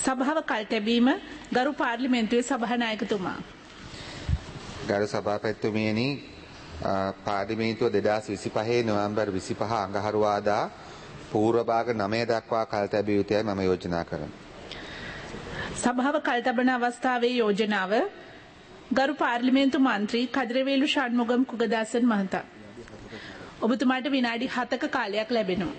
සභාව කල් තැබීම ගරු පාර්ලිමේන්තුවේ සභානායකතුමා. ගරු සභාපැත්තුමියනි අ, පාර්ලිමේන්තුව දෙදස් විසිපහේ නොවම්බර් විසිපහ අඟහරුවාදා පූර්වභාග නමය දක්වා කල් තැබිය යුතුයයි මම යෝජනා කරන. සභාව කල් තබන අවස්ථාවේ යෝජනාව ගරු පාර්ලිමේන්තු මන්ත්‍රී කදිරවේලු ෂණ්මුගම් කුගදාසන් මහතා. ඔබතුමාට විනාඩි හතක කාලයක් ලැබෙනවා.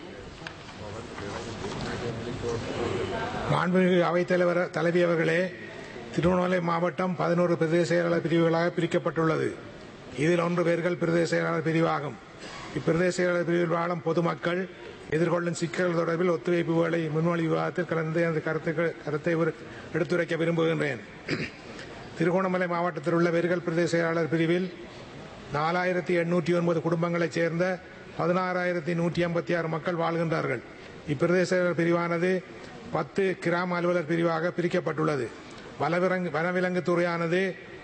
மாண்புமிகு அவைத்தலைவர் தலைவி அவர்களே திருவண்ணாமலை மாவட்டம் பதினோரு பிரதேச செயலாளர் பிரிவுகளாக பிரிக்கப்பட்டுள்ளது இதில் ஒன்று பேர்கள் பிரதேச செயலாளர் பிரிவாகும் இப்பிரதேச செயலாளர் பிரிவில் வாழும் பொதுமக்கள் எதிர்கொள்ளும் சிக்கல்கள் தொடர்பில் ஒத்துழைப்புகளை முன்வழி விவாதத்தில் கலந்து அந்த கருத்துக்கள் கருத்தை ஒரு- எடுத்துரைக்க விரும்புகின்றேன் திருகோணமலை மாவட்டத்தில் உள்ள வெறுகல் பிரதேச செயலாளர் பிரிவில் நாலாயிரத்தி எண்ணூற்றி ஒன்பது குடும்பங்களைச் சேர்ந்த பதினாறாயிரத்தி நூற்றி ஐம்பத்தி ஆறு மக்கள் வாழ்கின்றார்கள் இப்பிரதேச செயலாளர் பிரிவானது பத்து கிராம அலுவலர் பிரிவாக பிரிக்கப்பட்டுள்ளது வனவிலங்கு வனவிலங்கு துறையானது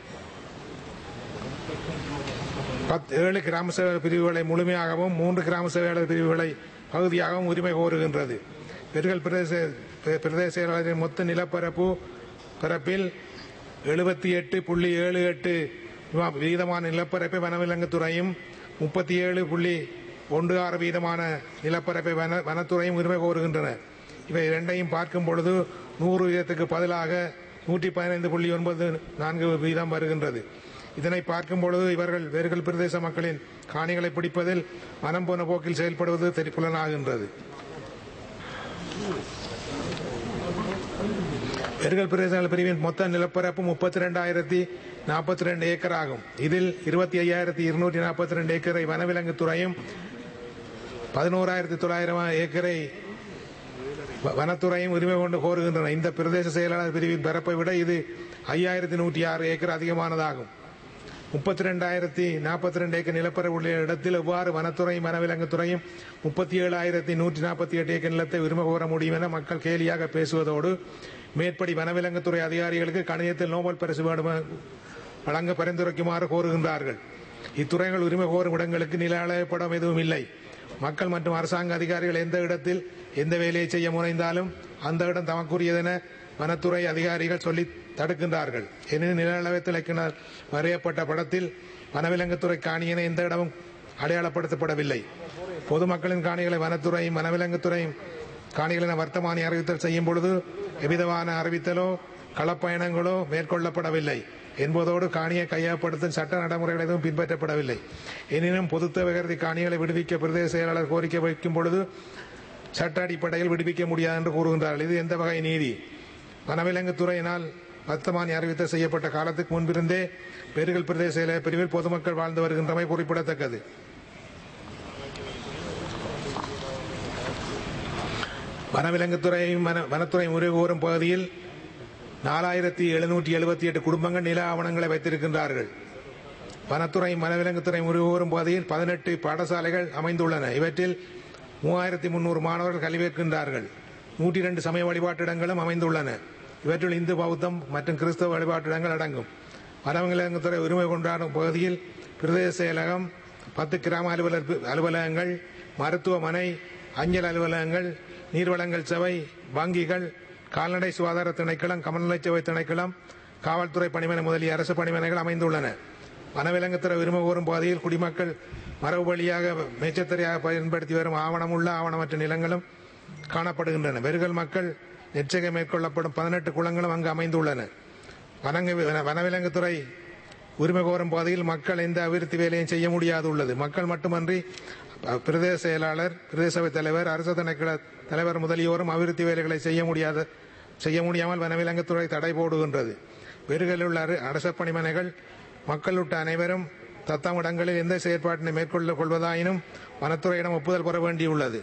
பத் ஏழு கிராம சேவையாளர் பிரிவுகளை முழுமையாகவும் மூன்று கிராம சேவையாளர் பிரிவுகளை பகுதியாகவும் உரிமை கோருகின்றது பெருகல் பிரதேச பெ- பிரதேச செயலாளரின் மொத்த நிலப்பரப்பு பரப்பில் எழுபத்தி எட்டு புள்ளி ஏழு எட்டு வீதமான நிலப்பரப்பை வனவிலங்கு துறையும் முப்பத்தி ஏழு புள்ளி ஒன்று ஆறு வீதமான நிலப்பரப்பை வன வனத்துறையும் உரிமை கோருகின்றன இவை இரண்டையும் பார்க்கும் பொழுது நூறு வீதத்துக்கு பதிலாக நூற்றி பதினைந்து புள்ளி ஒன்பது நான்கு வீதம் வருகின்றது இதனை பார்க்கும் பொழுது இவர்கள் வேர்கள் பிரதேச மக்களின் காணிகளை பிடிப்பதில் மனம் போன போக்கில் செயல்படுவது தெரி- புலனாகின்றது வேர்கள் பிரதேச பிரிவின் மொத்த நிலப்பரப்பு முப்பத்தி ரெண்டாயிரத்தி நாற்பத்தி ரெண்டு ஏக்கர் ஆகும் இதில் இருபத்தி ஐயாயிரத்தி இருநூற்றி நாற்பத்தி ரெண்டு ஏக்கரை வனவிலங்கு துறையும் பதினோராயிரத்தி தொள்ளாயிரம் ஏக்கரை வ- வனத்துறையும் உரிமை கொண்டு கோருகின்றன இந்த பிரதேச செயலாளர் பிரிவின் பரப்பை விட இது ஐயாயிரத்தி நூற்றி ஆறு ஏக்கர் அதிகமானதாகும் முப்பத்தி ரெண்டாயிரத்தி நாற்பத்தி ரெண்டு ஏக்கர் நிலப்பரப்பு உள்ள இடத்தில் எவ்வாறு வனத்துறையும் வனவிலங்கு துறையும் முப்பத்தி ஏழாயிரத்தி நூற்றி நாற்பத்தி எட்டு ஏக்கர் நிலத்தை உரிமை கோர முடியும் என மக்கள் கேலியாக பேசுவதோடு மேற்படி வனவிலங்குத்துறை அதிகாரிகளுக்கு கணிதத்தில் நோபல் பரிசு வேண்டும வழங்க பரிந்துரைக்குமாறு கோருகின்றார்கள் இத்துறைகள் உரிமை கோரும் இடங்களுக்கு நில அளவுப்படம் எதுவும் இல்லை மக்கள் மற்றும் அரசாங்க அதிகாரிகள் எந்த இடத்தில் எந்த வேலையை செய்ய முனைந்தாலும் அந்த இடம் தமக்குரியதென வனத்துறை அதிகாரிகள் சொல்லி தடுக்கின்றார்கள் எனினும் நில அளவத்தில் இயக்குனர் வரையப்பட்ட படத்தில் வனவிலங்குத்துறை காணியென எந்த இடமும் அடையாளப்படுத்தப்படவில்லை பொதுமக்களின் காணிகளை வனத்துறையும் வனவிலங்குத்துறையும் காணிகளின் வர்த்தமானி அறிவித்தல் செய்யும் பொழுது எவ்விதமான அறிவித்தலோ களப்பயணங்களோ மேற்கொள்ளப்படவில்லை என்பதோடு காணியை கையகப்படுத்தும் சட்ட நடைமுறைகள் எதுவும் பின்பற்றப்படவில்லை எனினும் பொது தேவை கருதி காணிகளை விடுவிக்க பிரதேச செயலாளர் கோரிக்கை வைக்கும் பொழுது சட்ட அடிப்படையில் விடுவிக்க முடியாது என்று கூறுகின்றார்கள் இது எந்த வகை நீதி வனவிலங்குத்துறையினால் வர்த்தமானி அறிவித்தல் செய்யப்பட்ட காலத்துக்கு முன்பிருந்தே பெருகல் பிரதேச செயலக பிரிவில் பொதுமக்கள் வாழ்ந்து வருகின்றமை குறிப்பிடத்தக்கது வனவிலங்குத்துறையும் வன- வனத்துறையும் உரிமை கோரும் பகுதியில் நாலாயிரத்தி எழுநூற்றி எழுபத்தி எட்டு குடும்பங்கள் நில ஆவணங்களை வைத்திருக்கின்றார்கள் வனத்துறையும் வனவிலங்குத்துறையும் உரிமை கோரும் பகுதியில் பதினெட்டு பாடசாலைகள் அமைந்துள்ளன இவற்றில் மூவாயிரத்தி முன்னூறு மாணவர்கள் கல்வி கற்கின்றார்கள் நூற்றி இரண்டு சமய வழிபாட்டிடங்களும் அமைந்துள்ளன இவற்றில் இந்து பௌத்தம் மற்றும் கிறிஸ்தவ வழிபாட்டிடங்கள் அடங்கும் வனவிலங்குத்துறை உரிமை கொண்டாடும் பகுதியில் பிரதேச செயலகம் பத்து கிராம அலுவலர் பி- அலுவலகங்கள் மருத்துவமனை அஞ்சல் அலுவலகங்கள் நீர்வளங்கள் சபை வங்கிகள் கால்நடை சுகாதார திணைக்களம் கமநலச்சேவை திணைக்களம் காவல்துறை பணிமனை முதலிய அரசு பணிமனைகள் அமைந்துள்ளன வனவிலங்குத்துறை உரிமை கோரும் பகுதியில் குடிமக்கள் மரபு வழியாக மேச்சத்தரையாக பயன்படுத்தி வரும் ஆவணமுள்ள ஆவணமற்ற நிலங்களும் காணப்படுகின்றன வெறுகல் மக்கள் நெச்சகை மேற்கொள்ளப்படும் பதினெட்டு குளங்களும் அங்கு அமைந்துள்ளன வனங்க வனவிலங்குத்துறை உரிமை கோரும் பகுதியில் மக்கள் எந்த அபிவிருத்தி வேலையும் செய்ய முடியாது உள்ளது மக்கள் மட்டுமன்றி அ, பிரதேச செயலாளர் பிரதேச சபை தலைவர் அரசு திணைக்கள தலைவர் முதலியோரும் அபிவிருத்தி வேலைகளை செய்ய முடியாத செய்ய முடியாமல் வனவிலங்குத்துறை தடை போடுகின்றது வெறுகளில் உள்ள அரு- அரச பணிமனைகள் மக்கள் உட்ட அனைவரும் தத்தம் இடங்களில் எந்த செயற்பாட்டினை மேற்கொள்ள கொள்வதாயினும் வனத்துறையிடம் ஒப்புதல் பெற வேண்டியுள்ளது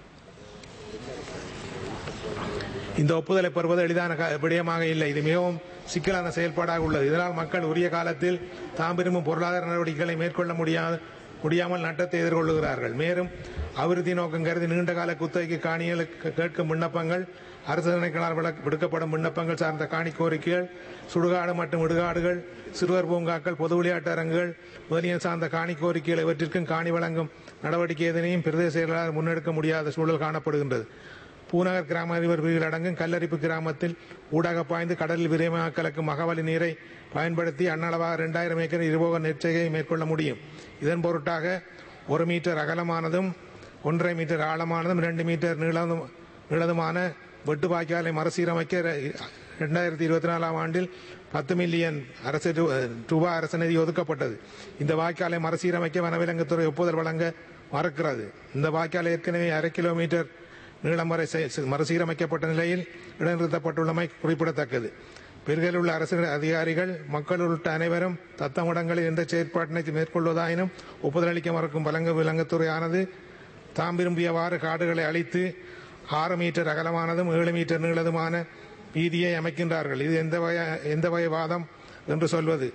இந்த ஒப்புதலை பெறுவது எளிதான கா- விடயமாக இல்லை இது மிகவும் சிக்கலான செயல்பாடாக உள்ளது இதனால் மக்கள் உரிய காலத்தில் தாம் விரும்பும் பொருளாதார நடவடிக்கைகளை மேற்கொள்ள முடியாது முடியாமல் நட்டத்தை எதிர்கொள்ளுகிறார்கள் மேலும் அபிவிருத்தி நோக்கம் கருதி நீண்ட கால குத்தகைக்கு காணிகளுக்கு கேட்கும் விண்ணப்பங்கள் அரசு திணைக்களால் விளக்க- விடுக்கப்படும் விண்ணப்பங்கள் சார்ந்த காணி கோரிக்கைகள் சுடுகாடு மற்றும் இடுகாடுகள் சிறுவர் பூங்காக்கள் பொது விளையாட்டு அரங்குகள் முதலிய சார்ந்த காணி கோரிக்கைகள் இவற்றிற்கும் காணி வழங்கும் நடவடிக்கை எதனையும் பிரதேச செயலாளர் முன்னெடுக்க முடியாத சூழல் காணப்படுகின்றது பூநகர் கிராம அதிபர் பிரிவில் அடங்கும் கல்லரிப்பு கிராமத்தில் ஊடாக பாய்ந்து கடலில் விரைவாக்கலுக்கும் மகவலி நீரை பயன்படுத்தி அன்னளவாக இரண்டாயிரம் ஏக்கர் இருபோக நெற்செய்கை மேற்கொள்ள முடியும் இதன் பொருட்டாக ஒரு மீட்டர் அகலமானதும் ஒன்றரை மீட்டர் ஆழமானதும் இரண்டு மீட்டர் நீளதும் நீளதுமான வெட்டு வாய்க்காலை மறுசீரமைக்க இரண்டாயிரத்தி இருபத்தி நாலாம் ஆண்டில் பத்து மில்லியன் அரசு ரூ- ரூபாய் அரசு நிதி ஒதுக்கப்பட்டது இந்த வாய்க்காலை மறுசீரமைக்க வனவிலங்குத்துறை ஒப்புதல் வழங்க மறுக்கிறது இந்த வாய்க்கால் ஏற்கனவே அரை கிலோமீட்டர் நீளம் வரை செ- செ- மறுசீரமைக்கப்பட்ட நிலையில் இடைநிறுத்தப்பட்டுள்ளமை குறிப்பிடத்தக்கது பிறகில் உள்ள அரசு அதிகாரிகள் மக்கள் உள்ளிட்ட அனைவரும் தத்தமிடங்களில் எந்த செயற்பாட்டினை மேற்கொள்வதாயினும் ஒப்புதல் அளிக்க மறுக்கும் வழங்க விலங்குத்துறையானது தாம் விரும்பியவாறு காடுகளை அழித்து ஆறு மீட்டர் அகலமானதும் ஏழு மீட்டர் நீளதுமான வீதியை அமைக்கின்றார்கள் இது எந்த வகை எந்த வகை வாதம் என்று சொல்வது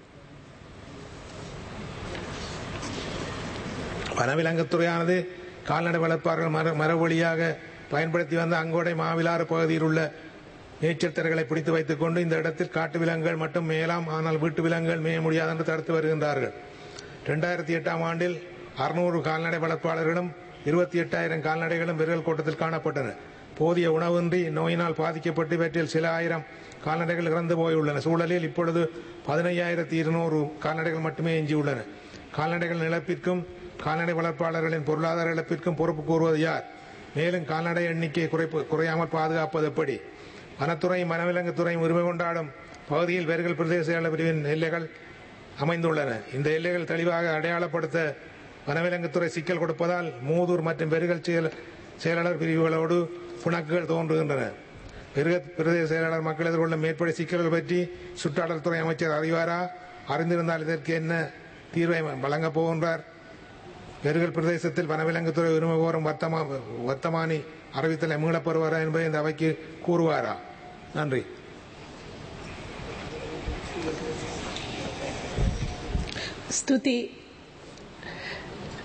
வனவிலங்குத்துறையானது கால்நடை வளர்ப்பாளர்கள் மர மரவழியாக பயன்படுத்தி வந்த அங்கோடை மாவிலாறு பகுதியில் உள்ள நீச்சல் பிடித்து வைத்துக் கொண்டு இந்த இடத்தில் காட்டு விலங்குகள் மட்டும் மேலாம் ஆனால் வீட்டு விலங்குகள் மேய முடியாது என்று தடுத்து வருகின்றார்கள் இரண்டாயிரத்தி எட்டாம் ஆண்டில் அறுநூறு கால்நடை வளர்ப்பாளர்களும் இருபத்தி எட்டாயிரம் கால்நடைகளும் விரல் கூட்டத்தில் காணப்பட்டன போதிய உணவின்றி நோயினால் பாதிக்கப்பட்டு இவற்றில் சில ஆயிரம் கால்நடைகள் இறந்து போயுள்ளன சூழலில் இப்பொழுது பதினையாயிரத்தி இருநூறு கால்நடைகள் மட்டுமே எஞ்சியுள்ளன கால்நடைகள் இழப்பிற்கும் கால்நடை வளர்ப்பாளர்களின் பொருளாதார இழப்பிற்கும் பொறுப்பு கூறுவது யார் மேலும் கால்நடை எண்ணிக்கை குறைப்பு குறையாமல் பாதுகாப்பது எப்படி வனத்துறையும் வனவிலங்குத்துறையும் உரிமை கொண்டாடும் பகுதியில் வெறுகல் பிரதேச செயலாளர் பிரிவின் எல்லைகள் அமைந்துள்ளன இந்த எல்லைகள் தெளிவாக அடையாளப்படுத்த வனவிலங்குத்துறை சிக்கல் கொடுப்பதால் மூதூர் மற்றும் வெறுகல் செயல் செயலாளர் பிரிவுகளோடு புணக்குகள் தோன்றுகின்றன பெருக- பிரதேச செயலாளர் மக்கள் எதிர்கொள்ளும் மேற்படி சிக்கல்கள் பற்றி சுற்றாடல் துறை அமைச்சர் அறிவாரா அறிந்திருந்தால் இதற்கு என்ன தீர்வை வழங்கப் போகின்றார் பெருகல் பிரதேசத்தில் வனவிலங்குத்துறை உரிமை கோரும் வர்த்தமா வர்த்தமானி அறிவித்தலை மீளப்பெறுவாரா என்பதை இந்த அவைக்கு கூறுவாரா நன்றி ස්තුති